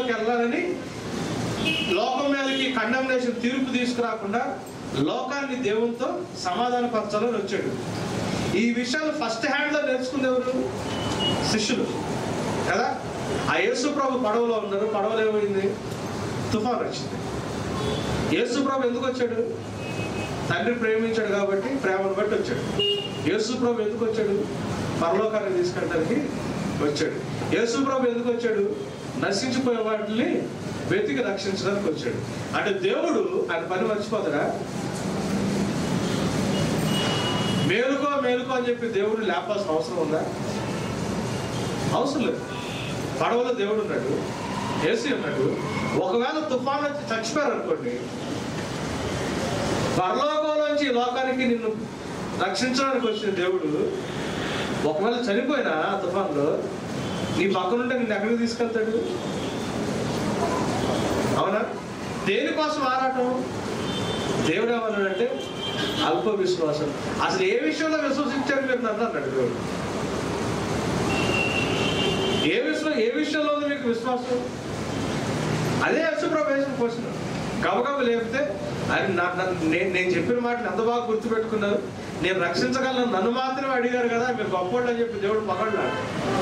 లోకంలోకి వెళ్ళాలని లోకం మీదకి కండమ్నేషన్ తీర్పు తీసుకురాకుండా లోకాన్ని దేవునితో సమాధానపరచాలని వచ్చాడు ఈ విషయాలు ఫస్ట్ హ్యాండ్లో నేర్చుకుంది ఎవరు శిష్యులు కదా ఆ యేసు ప్రభు పడవలో ఉన్నారు పడవలో ఏమైంది తుఫాన్ వచ్చింది యేసు ప్రభు ఎందుకు వచ్చాడు తండ్రి ప్రేమించాడు కాబట్టి ప్రేమను బట్టి వచ్చాడు యేసు ప్రభు ఎందుకు వచ్చాడు పరలోకాన్ని తీసుకెళ్ళడానికి వచ్చాడు యేసు ప్రభు ఎందుకు వచ్చాడు నశించిపోయే వాటిని వెతికి రక్షించడానికి వచ్చాడు అంటే దేవుడు ఆయన పని మర్చిపోతాడా మేలుకో మేలుకో అని చెప్పి దేవుడు లేపాల్సిన అవసరం ఉందా అవసరం లేదు పడవలో దేవుడు ఉన్నాడు ఏసీ ఉన్నాడు ఒకవేళ తుఫాన్ వచ్చి చచ్చిపోయారు అనుకోండి పరలోకంలోంచి ఈ లోకానికి నిన్ను రక్షించడానికి వచ్చిన దేవుడు ఒకవేళ చనిపోయినా ఆ తుఫాన్లో నీ పక్కనుంటే నిన్ను ఎక్కడికి తీసుకెళ్తాడు అవునా దేనికోసం ఆరాటం దేవుడు ఏమన్నాడంటే అల్ప విశ్వాసం అసలు ఏ విషయంలో విశ్వసించారు మీరు నన్ను అన్నాడు దేవుడు ఏ విషయం ఏ విషయంలో ఉంది మీకు విశ్వాసం అదే యశుప్రభు వేసిన క్వశ్చన్ గబగబ లేపితే అది నా నా- నేను నేను చెప్పిన మాటలు ఎంత బాగా గుర్తుపెట్టుకున్నారు నేను రక్షించగలను నన్ను మాత్రమే అడిగారు కదా మీరు గొప్పోళ్ళు అని చెప్పి దేవుడు పగడ్డాడు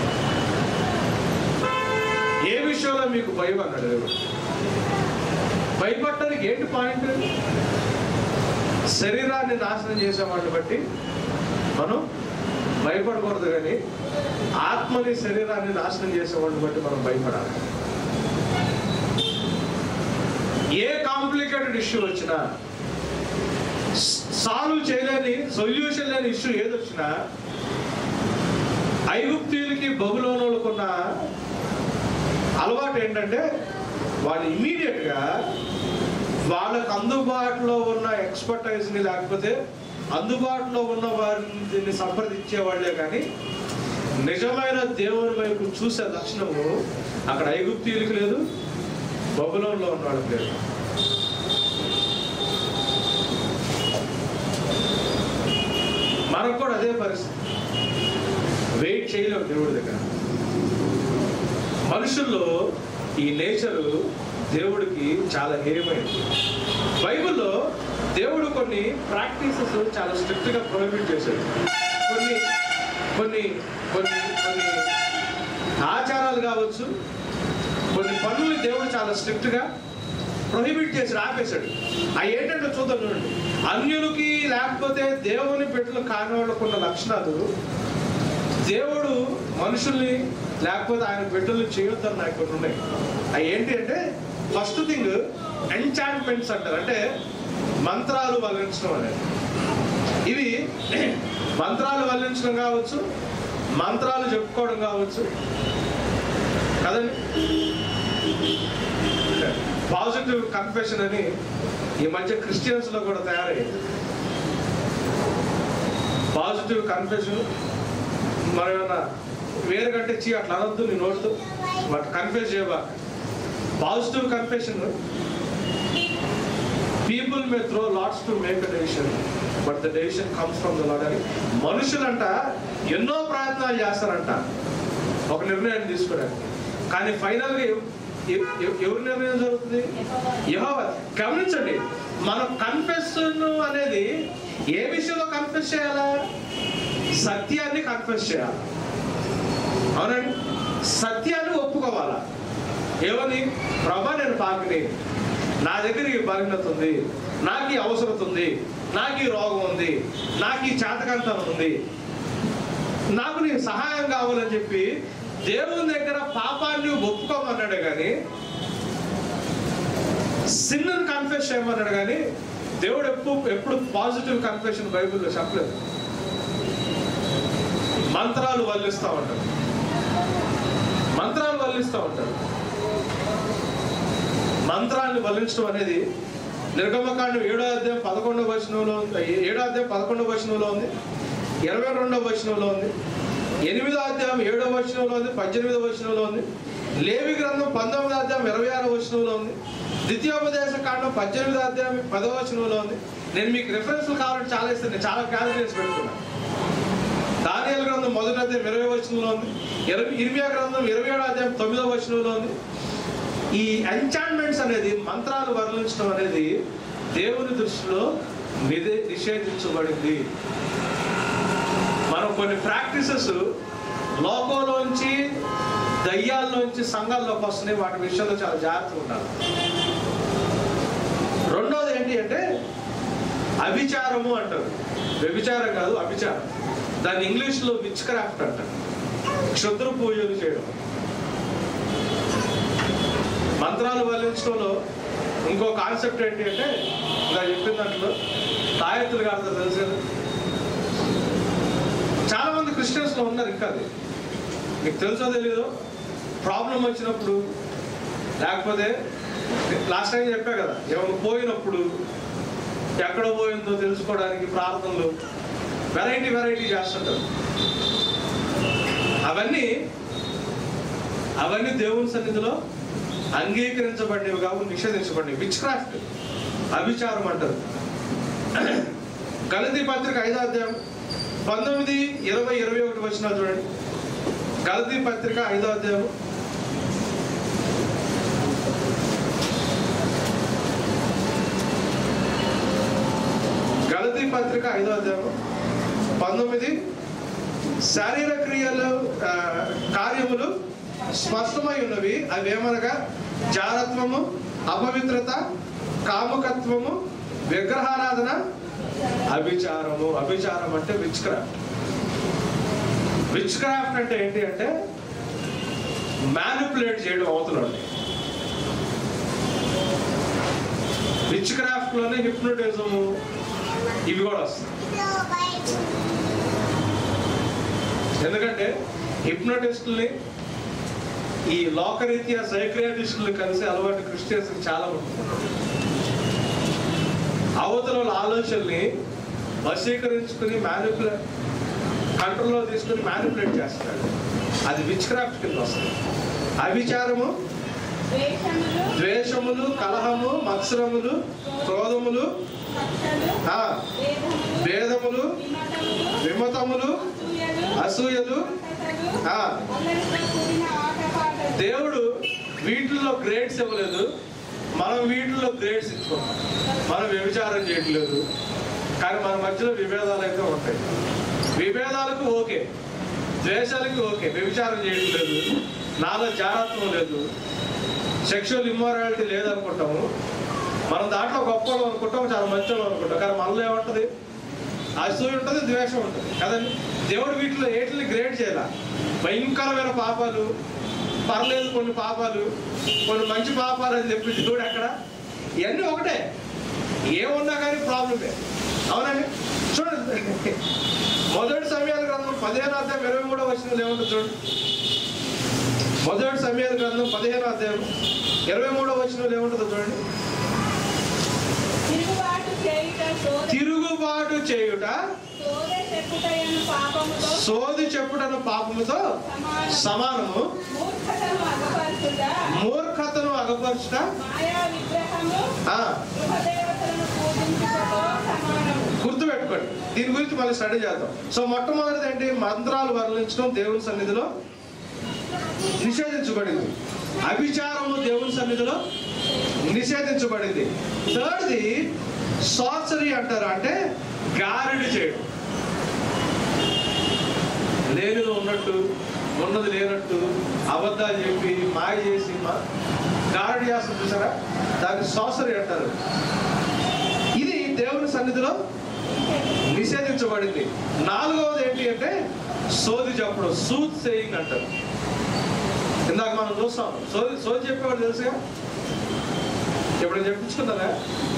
ఏ విషయంలో మీకు భయం అన్నాడు దేవుడు భయపడటానికి ఏంటి పాయింట్ శరీరాన్ని నాశనం చేసే వాటిని బట్టి మనం భయపడకూడదు కానీ ఆత్మని శరీరాన్ని నాశనం చేసే వాటిని బట్టి మనం భయపడాలి ఏ కాంప్లికేటెడ్ ఇష్యూ వచ్చినా సాల్వ్ చేయలేని సొల్యూషన్ లేని ఇష్యూ ఏది వచ్చినా ఐగుప్తీయులకి బబులోనులకున్న అలవాటు ఏంటంటే వాళ్ళు ఇమీడియట్ గా వాళ్ళకు అందుబాటులో ఉన్న ఎక్స్పర్టైజ్ని లేకపోతే అందుబాటులో ఉన్న వారిని సంప్రదించే వాళ్ళే కానీ నిజమైన దేవుని వైపు చూసే లక్షణము అక్కడ ఐగుప్తీయులకి లేదు బబులోన్లో ఉన్న వాళ్ళకి లేదు మనకు కూడా అదే పరిస్థితి వెయిట్ చేయలేము దేవుడి దగ్గర మనుషుల్లో ఈ నేచరు దేవుడికి చాలా హేయమైనది బైబిల్లో దేవుడు కొన్ని ప్రాక్టీసెస్ చాలా స్ట్రిక్ట్ గా ప్రొహిబిట్ చేశాడు కొన్ని కొన్ని కొన్ని కొన్ని ఆచారాలు కావచ్చు కొన్ని పనులు దేవుడు చాలా స్ట్రిక్ట్ గా ప్రొహిబిట్ చేసి ఆపేశాడు అవి ఏంటంటే చూద్దాం చూడండి అన్యులకి లేకపోతే దేవుని బిడ్డలు కాని వాళ్ళకు ఉన్న లక్షణాలు దేవుడు మనుషుల్ని లేకపోతే ఆయన బిడ్డలు చేయొద్దని నాకు కొన్ని ఉన్నాయి అవి ఏంటి అంటే ఫస్ట్ థింగ్ ఎంచాంట్మెంట్స్ అంటారు అంటే మంత్రాలు వల్లించడం అనేది ఇవి మంత్రాలు వల్లించడం కావచ్చు మంత్రాలు చెప్పుకోవడం కావచ్చు కదండి పాజిటివ్ కన్ఫెషన్ అని ఈ మధ్య క్రిస్టియన్స్ లో కూడా తయారయ్యింది పాజిటివ్ కన్ఫెషన్ మరి ఏమన్నా వేరు కంటే చీ అట్లా అనొద్దు నీ నోడుతూ బట్ కన్ఫ్యూజ్ చేయబా positive confession people may throw lots to make a decision but the decision comes from the Lord అని మనుషులంట ఎన్నో ప్రయత్నాలు చేస్తారంట ఒక నిర్ణయాన్ని తీసుకోవడానికి కానీ ఫైనల్ గా ఎవ- ఎవ- ఎవ- ఎవరి నిర్ణయం జరుగుతుంది యెహోవా గమనించండి మనం కన్ఫెషన్ అనేది ఏ విషయంలో కన్ఫెస్ చేయాలా సత్యాన్ని కన్ఫెస్ చేయాలి అవునండి సత్యాన్ని ఒప్పుకోవాలా ఏమని ప్రభా నేను పాపిని నా దగ్గర ఈ బలహీనత ఉంది నాకు ఈ అవసరత ఉంది నాకు ఈ రోగం ఉంది నాకు ఈ చేతకంతనం ఉంది నాకు నీ సహాయం కావాలని చెప్పి దేవుని దగ్గర పాపాన్ని ఒప్పుకోమన్నాడు కానీ సిన్ కన్ఫెస్ చేయమన్నాడు కానీ దేవుడు ఎప్పుడు ఎప్పుడు పాజిటివ్ కన్ఫెషన్ బైబిల్లో చెప్పలేదు మంత్రాలు వల్లిస్తూ ఉంటారు మంత్రాలు వల్లిస్తూ ఉంటారు మంత్రాన్ని వల్లించడం అనేది నిర్గమకాండం ఏడో అధ్యాయం పదకొండవ వచనంలో ఉంది ఏడో అధ్యాయం పదకొండవ వచనంలో ఉంది ఇరవై రెండవ వచనంలో ఉంది ఎనిమిదో అధ్యాయం ఏడో వచనంలో ఉంది పద్దెనిమిదో వచనంలో ఉంది లేవి గ్రంథం పంతొమ్మిదో అధ్యాయం ఇరవై ఆరో వచనంలో ఉంది ద్వితీయోపదేశ కాండం పద్దెనిమిదో అధ్యాయం పదో వచనంలో ఉంది నేను మీకు రిఫరెన్స్లు కావాలంటే చాలా ఇస్తాను నేను చాలా క్యాలిక్యులేట్స్ పెట్టుకున్నాను దానియాల గ్రంథం మొదటి అధ్యాయం ఇరవై వచనంలో ఉంది ఇరవై ఇరిమియా గ్రంథం ఇరవై ఏడో అధ్యాయం తొమ్మిదో వచనంలో ఉంది ఈ ఎంచాన్మెంట్స్ అనేది మంత్రాలు వర్ణించడం అనేది దేవుని దృష్టిలో నిదే నిషేధించబడింది మనం కొన్ని ప్రాక్టీసెస్ లోకంలోంచి దయ్యాల్లోంచి సంఘాల్లోకి వస్తున్నాయి వాటి విషయంలో చాలా జాగ్రత్తగా ఉండాలి రెండోది ఏంటి అంటే అభిచారము అంటారు వ్యభిచారం కాదు అభిచారం దాన్ని ఇంగ్లీష్లో విచ్ క్రాఫ్ట్ అంటారు క్షుద్ర పూజలు చేయడం మంత్రాలు వల్లించడంలో ఇంకో కాన్సెప్ట్ ఏంటి అంటే ఇలా చెప్పిన దాంట్లో తాయెత్తులు కాదు తెలుసు కదా చాలా మంది క్రిస్టియన్స్ లో ఉన్నారు ఇంకా అది మీకు తెలుసో తెలీదు ప్రాబ్లం వచ్చినప్పుడు లేకపోతే లాస్ట్ టైం చెప్పా కదా ఏమైనా పోయినప్పుడు ఎక్కడ పోయిందో తెలుసుకోవడానికి ప్రార్థనలు వెరైటీ వెరైటీ చేస్తుంటారు అవన్నీ అవన్నీ దేవుని సన్నిధిలో అంగీకరించబడినవి కావు నిషేధించబడినవి విచ్ క్రాఫ్ట్ అభిచారం అంటారు గలతీ పత్రిక ఐదో అధ్యాయం పంతొమ్మిది ఇరవై ఇరవై ఒకటి వచ్చిన చూడండి గలతీ పత్రిక ఐదో అధ్యాయం గలతీ పత్రిక ఐదో అధ్యాయం పంతొమ్మిది శారీర క్రియలు ఆ, కార్యములు స్పష్టమై ఉన్నవి అవి ఏమనగా జారత్వము అపవిత్రత కాముకత్వము విగ్రహారాధన అభిచారము అభిచారం అంటే విచ్ క్రాఫ్ట్ విచ్ క్రాఫ్ట్ అంటే ఏంటి అంటే మ్యానిపులేట్ చేయడం అవుతున్నాడు విచ్ క్రాఫ్ట్ లోనే హిప్నోటిజము ఇవి కూడా వస్తాయి ఎందుకంటే హిప్నోటిస్టుల్ని ఈ లోకరీత్యా సైక్రియాటిస్టులు కలిసి అలవాటు క్రిస్టియన్స్ చాలా ఉంటుంది అవతల వాళ్ళ ఆలోచనల్ని వశీకరించుకుని మ్యానిపులే కంట్రోల్లో తీసుకుని మ్యానిపులేట్ చేస్తాడు అది విచ్ క్రాఫ్ట్ కింద వస్తుంది అవిచారము ద్వేషములు ద్వేషములు కలహము మత్సరములు క్రోధములు కక్షలు ఆ, వేదములు భేదములు విమతములు విమతములు అసూయలు అసూయలు అంతటలు ఆ, అల్లరితో కూడిన ఆటపాటలు దేవుడు వీటిల్లో గ్రేడ్స్ ఇవ్వలేదు మనం వీటిల్లో గ్రేడ్స్ ఇచ్చుకున్నాం మనం వ్యభిచారం చేయట్లేదు కానీ మన మధ్యలో విభేదాలు అయితే ఉంటాయి విభేదాలకు ఓకే ద్వేషాలకి ఓకే వ్యభిచారం చేయట్లేదు నాలో జాగ్రత్తం లేదు సెక్షువల్ ఇమ్మోరాలిటీ లేదనుకుంటాము మనం దాంట్లో గొప్పలు అనుకుంటాం చాలా మంచోళ్ళు అనుకుంటాం కానీ మనలో ఏముంటుంది అసూయ ఉంటుంది ద్వేషం ఉంటుంది కదండి దేవుడు వీటిలో ఏటిని గ్రేడ్ చేయాల భయంకరమైన పాపాలు పర్లేదు కొన్ని పాపాలు కొన్ని మంచి పాపాలు అని చెప్పి దేవుడు అక్కడ ఇవన్నీ ఒకటే ఏమున్నా కానీ ప్రాబ్లమే అవునండి చూడండి మొదటి సమయాల గ్రంథం పదిహేను అధ్యాయం ఇరవై మూడో వచ్చిన ఏముంటుంది చూడండి మొదటి సమయాల గ్రంథం పదిహేను అధ్యాయం ఇరవై మూడో వచ్చిన ఏముంటుందో చూడండి తిరుగుబాటు చేయుట సోద తిరుగుబాటు చేయుట సోద చెప్పుటయను పాపముతో సోది చెప్పుటను పాపముతో సమానం సమానము మూర్ఖతను అగపరచుట మూర్ఖతను అగపరచుట మాయా విగ్రహము ఆ, గృహదేవతలను పూజించుటతో సమానము గుర్తుపెట్టుకోండి దీని గురించి మళ్ళీ స్టడీ చేద్దాం సో మొట్టమొదటిది ఏంటి మంత్రాలు వర్ణించడం దేవుని సన్నిధిలో నిషేధించబడింది అభిచారము దేవుని సన్నిధిలో నిషేధించబడింది థర్డ్ది సార్సరీ అంటారు అంటే గారడి చేయడం లేనిది ఉన్నట్టు ఉన్నది లేనట్టు అబద్ధాలు చెప్పి మాయ చేసి మా- గారడి చేస్తుంది చూసారా దాన్ని సాసరీ అంటారు ఇది దేవుని సన్నిధిలో నిషేధించబడింది నాలుగవది ఏంటి అంటే సోది చెప్పడం సూత్ సేయింగ్ అంటారు ఇందాక మనం చూస్తాం సోది సోది చెప్పేవాడు తెలుసుగా ఇప్పుడు చెప్పించుకున్నారా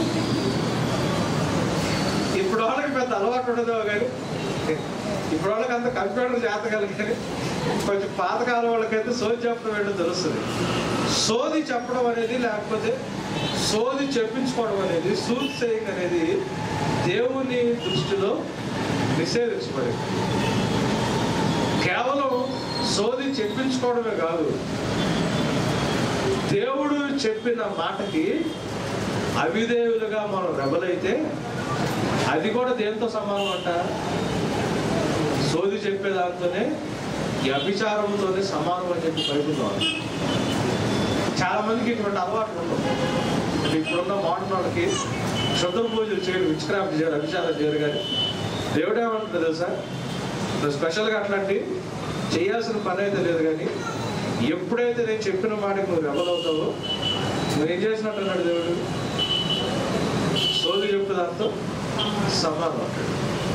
ఇప్పుడు వాళ్ళకి పెద్ద అలవాటు ఉండదు కానీ ఇప్పుడు వాళ్ళకి అంత కంప్యూటర్ జాతకాలు కానీ కొంచెం పాతకాలం వాళ్ళకైతే సోది చెప్పడం ఏంటో తెలుస్తుంది సోది చెప్పడం అనేది లేకపోతే సోది చెప్పించుకోవడం అనేది సూత్ సేయింగ్ అనేది దేవుని దృష్టిలో నిషేధించబడింది కేవలం సోది చెప్పించుకోవడమే కాదు దేవుడు చెప్పిన మాటకి అవిదేవులుగా మనం రెబలైతే అది కూడా దేంతో సమానం అంట సోది చెప్పే దాంతోనే ఈ అభిచారంతోనే సమానం అని చెప్పి బైబిల్లో ఉంది. చాలా మందికి ఇటువంటి అలవాట్లు ఉండవు అంటే ఇప్పుడున్న మోడర్న్ వాళ్ళకి శుద్ధ పూజలు చేయరు విచ్క్రాఫ్ట్ చేయరు అభిషారం చేయరు కానీ దేవుడు ఏమంటుంది తెలుసా నువ్వు స్పెషల్గా అట్లాంటి చేయాల్సిన పని అయితే లేదు కానీ ఎప్పుడైతే నేను చెప్పిన మాటకి నువ్వు రెబలవుతావో నువ్వేం చేసినట్టు అన్నాడు దేవుడు సోది చెప్పు దాంతో సమానం అంటాడు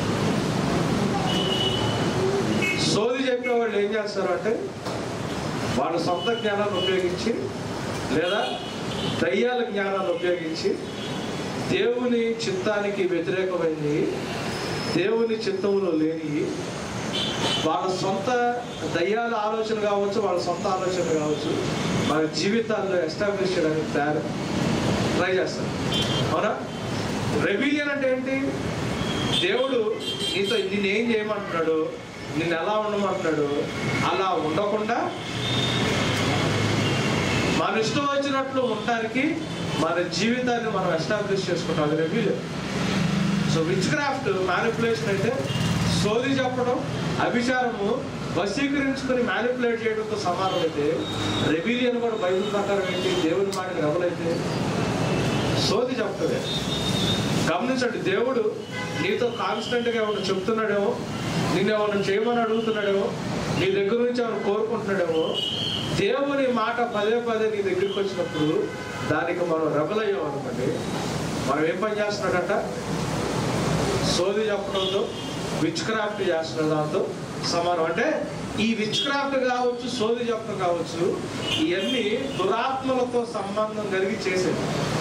సోది చెప్పే వాళ్ళు ఏం చేస్తారు అంటే వాళ్ళ సొంత జ్ఞానాన్ని ఉపయోగించి లేదా దయ్యాల జ్ఞానాన్ని ఉపయోగించి దేవుని చిత్తానికి వ్యతిరేకమైనవి దేవుని చిత్తంలో లేని వాళ్ళ సొంత దయ్యాల ఆలోచన కావచ్చు వాళ్ళ సొంత ఆలోచన కావచ్చు మన జీవితాల్లో ఎస్టాబ్లిష్ చేయడానికి తయారు ట్రై చేస్తారు అవునా రెబిలియన్ అంటే ఏంటి దేవుడు నీతో నిన్ను ఏం చేయమంటున్నాడు నిన్ను ఎలా ఉండమంటున్నాడు అలా ఉండకుండా మన ఇష్టం వచ్చినట్లు ఉండడానికి మన జీవితాన్ని మనం ఎస్టాబ్లిష్ చేసుకుంటాం అది rebellion so witchcraft manipulation అంటే సోది చెప్పడం అభిచారము వశీకరించుకొని మ్యానిపులేట్ చేయడంతో సమానం అయితే రెబిలియన్ కూడా బైబిల్ ప్రకారం ఏంటి దేవుని మాటకి ఎవరైతే సోది చెప్పటమే గమనించండి దేవుడు నీతో కాన్స్టెంట్గా ఏమైనా చెప్తున్నాడేమో నిన్ను ఏమైనా చేయమని అడుగుతున్నాడేమో నీ దగ్గర నుంచి ఏమైనా కోరుకుంటున్నాడేమో దేవుని మాట పదే పదే నీ దగ్గరికి వచ్చినప్పుడు దానికి మనం రెబల్ అయ్యాం అనుకోండి మనం ఏం పని చేస్తున్నాడట సోది చెప్పడంతో విచ్ క్రాఫ్ట్ చేస్తున్న దాంతో సమానం అంటే ఈ విచ్ క్రాఫ్ట్ కావచ్చు సోది చెప్పడం కావచ్చు ఇవన్నీ దురాత్మలతో సంబంధం కలిగి చేసేది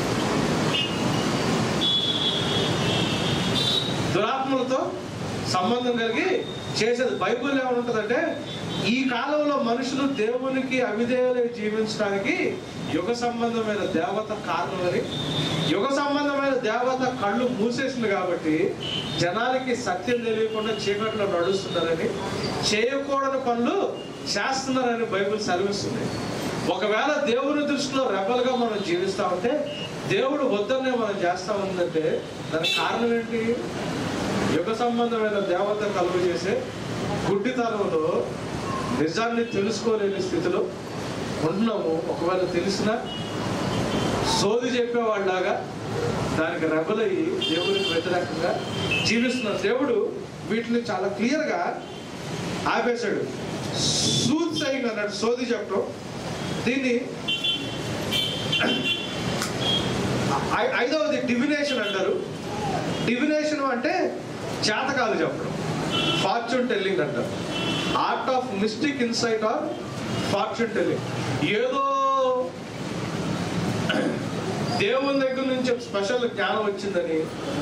దురాత్మలతో సంబంధం కలిగి చేసేది బైబుల్ ఏమంటుందంటే ఈ కాలంలో మనుషులు దేవునికి అవిధేయులై జీవించడానికి యుగ సంబంధమైన దేవత కారణమని యుగ సంబంధమైన దేవత కళ్ళు మూసేసింది కాబట్టి జనాలకి సత్యం తెలియకుండా చీకట్లో నడుస్తున్నారని చేయకూడని పనులు చేస్తున్నారని బైబిల్ సెలవిస్తుంది ఒకవేళ దేవుని దృష్టిలో రెబల్గా మనం జీవిస్తా ఉంటే దేవుడు వద్దనే మనం చేస్తా ఉందంటే దానికి కారణం ఏంటి యుగ సంబంధమైన దేవత కలుగు చేసే గుడ్డితనంలో నిజాన్ని తెలుసుకోలేని స్థితిలో ఉంటున్నాము ఒకవేళ తెలిసినా సోది చెప్పేవాళ్ళలాగా దానికి రెబలయ్యి దేవునికి వ్యతిరేకంగా జీవిస్తున్న దేవుడు వీటిని చాలా క్లియర్గా ఆపేశాడు సూత్ సైంగ్ అన్నాడు సోది చెప్పడం దీన్ని ఐ- ఐదవది డివినేషన్ అంటారు డివినేషన్ అంటే జాతకాలు చెప్పడం ఫార్చ్యూన్ టెల్లింగ్ అంటారు art of mystic insight or fortune telling ఏదో దేవుని దగ్గర నుంచి స్పెషల్ జ్ఞానం వచ్చిందని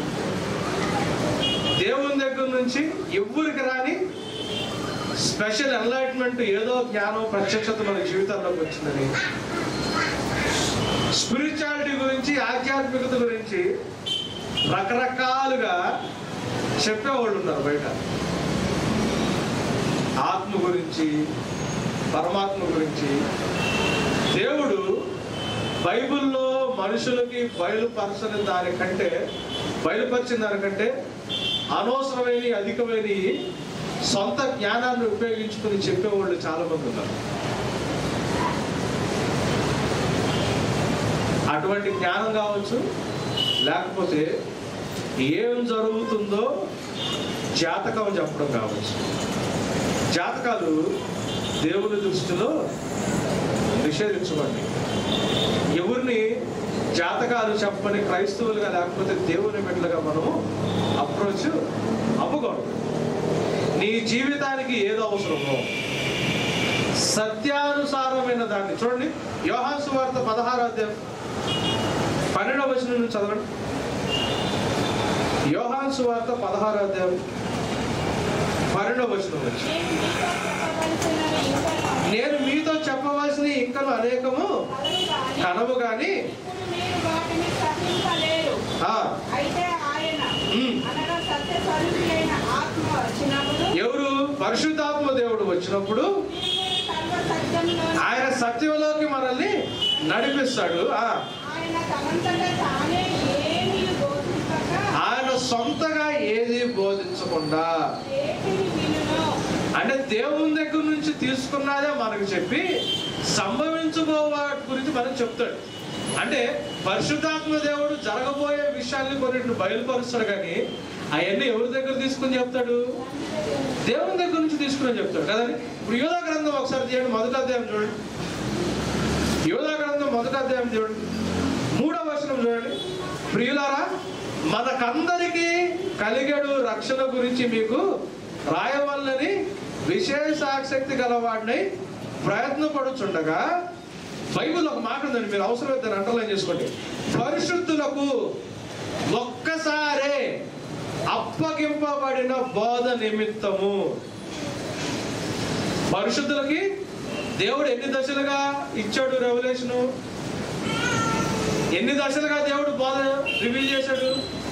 దేవుని దగ్గర నుంచి ఎవరికి రాని స్పెషల్ ఎన్లైట్మెంట్ ఏదో జ్ఞానం ప్రత్యక్షత మన జీవితాల్లోకి వచ్చిందని స్పిరిచువాలిటీ గురించి ఆధ్యాత్మికత గురించి రకరకాలుగా చెప్పేవాళ్ళు ఉన్నారు బయట ఆత్మ గురించి పరమాత్మ గురించి దేవుడు బైబిల్లో మనుషులకి బయలుపరచని దానికంటే బయలుపరిచిన దానికంటే అనవసరమైన అధికమైన సొంత జ్ఞానాన్ని ఉపయోగించుకుని చెప్పేవాళ్ళు చాలా మంది ఉన్నారు అటువంటి జ్ఞానం కావచ్చు లేకపోతే ఏం జరుగుతుందో జాతకం చెప్పడం కావచ్చు జాతకాలు దేవుని దృష్టిలో నిషేధించబడి ఎవరిని జాతకాలు చెప్పని క్రైస్తవులుగా లేకపోతే దేవుని బిడ్డలుగా మనము అప్రోచ్ అవ్వకూడదు నీ జీవితానికి ఏదో అవసరమో సత్యానుసారమైన దాన్ని చూడండి యోహాన్ సువార్త పదహారో అధ్యాయం పన్నెండవ వచనం నుంచి చదవండి యోహాన్ సువార్త పదహారో అధ్యాయం పన్నెండవ వచనం నుంచి నేను మీతో చెప్పవలసినవి నేను మీతో చెప్పవలసిన ఇంకా ఇంకను అనేకము కలవు కనవు గాని గాని ఇప్పుడు మీరు వాటిని సహించలేరు ఆ, అయితే ఆయన ఉమ్. అనగా సత్య స్వరూపులైన ఆత్మ వచ్చినప్పుడు ఎవరు పరిశుద్ధాత్మ దేవుడు వచ్చినప్పుడు మీరు సర్వ సత్యంలో ఆయన సత్యంలోకి మనల్ని నడిపిస్తాడు ఆ ఆయన తనంతట తానే ఏమీ బోధింపక ఆయన సొంతగా ఏది బోధించకుండా ఏటిని వినునో అంటే దేవుని దగ్గర నుంచి తీసుకున్నదే మనకు చెప్పి సంభవించబో వాటి గురించి మనం చెప్తాడు అంటే పరిశుద్ధాత్మ దేవుడు జరగబోయే విషయాల్ని కొన్నిటిని బయలుపరుస్తాడు కానీ అవన్నీ ఎవరి దగ్గర తీసుకుని చెప్తాడు దేవుని దగ్గర నుంచి తీసుకుని చెప్తాడు కదండి ఇప్పుడు యోధా గ్రంథం ఒకసారి తీయండి మొదటి అధ్యాయం చూడండి యోధా గ్రంథం మొదటి అధ్యాయం చూడండి మూడవ వచనం చూడండి ప్రియులారా మనకందరికీ కలిగడు రక్షణ గురించి మీకు రాయవల్లని విశేష ఆసక్తి గలవాడిని ప్రయత్నపడుచుండగా బైబిల్ ఒక మాట ఉందండి మీరు అవసరమైతే దాన్ని అండర్లైన్ చేసుకోండి పరిశుద్ధులకు ఒక్కసారే అప్పగింపబడిన బోధ నిమిత్తము పరిశుద్ధులకి దేవుడు ఎన్ని దశలుగా ఇచ్చాడు రెవల్యూషను ఎన్ని దశలుగా దేవుడు బోధ రివీల్ చేశాడు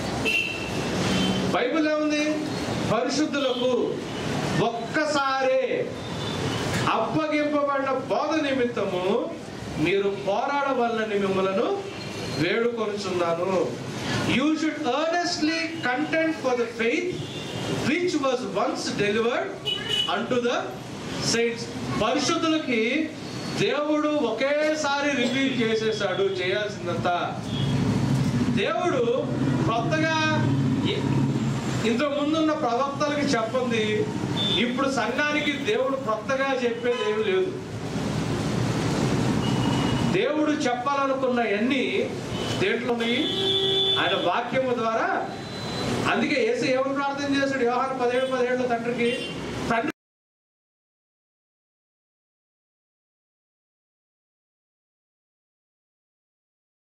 బైబిల్ ఏముంది పరిశుద్ధులకు ఒక్కసారే అప్పగింపబడిన బోధ నిమిత్తము మీరు పోరాడవల్లని మిమ్మలను వేడుకొనుచున్నాను you should earnestly contend for the faith which was once delivered unto the saints పరిశుద్ధులకి దేవుడు ఒకేసారి రివీల్ చేసేసాడు చేయాల్సిందంతా దేవుడు కొత్తగా ఇ- ఇంతకు ముందున్న ప్రవక్తలకి చెప్పండి ఇప్పుడు సంఘానికి దేవుడు కొత్తగా చెప్పేది ఏమి లేదు దేవుడు చెప్పాలనుకున్న అన్ని దేంట్లో ఉన్నాయి ఆయన వాక్యము ద్వారా అందుకే ఏసు ఏమని ప్రార్థన చేశాడు వ్యవహారం పదిహేడు పదిహేడులో తండ్రికి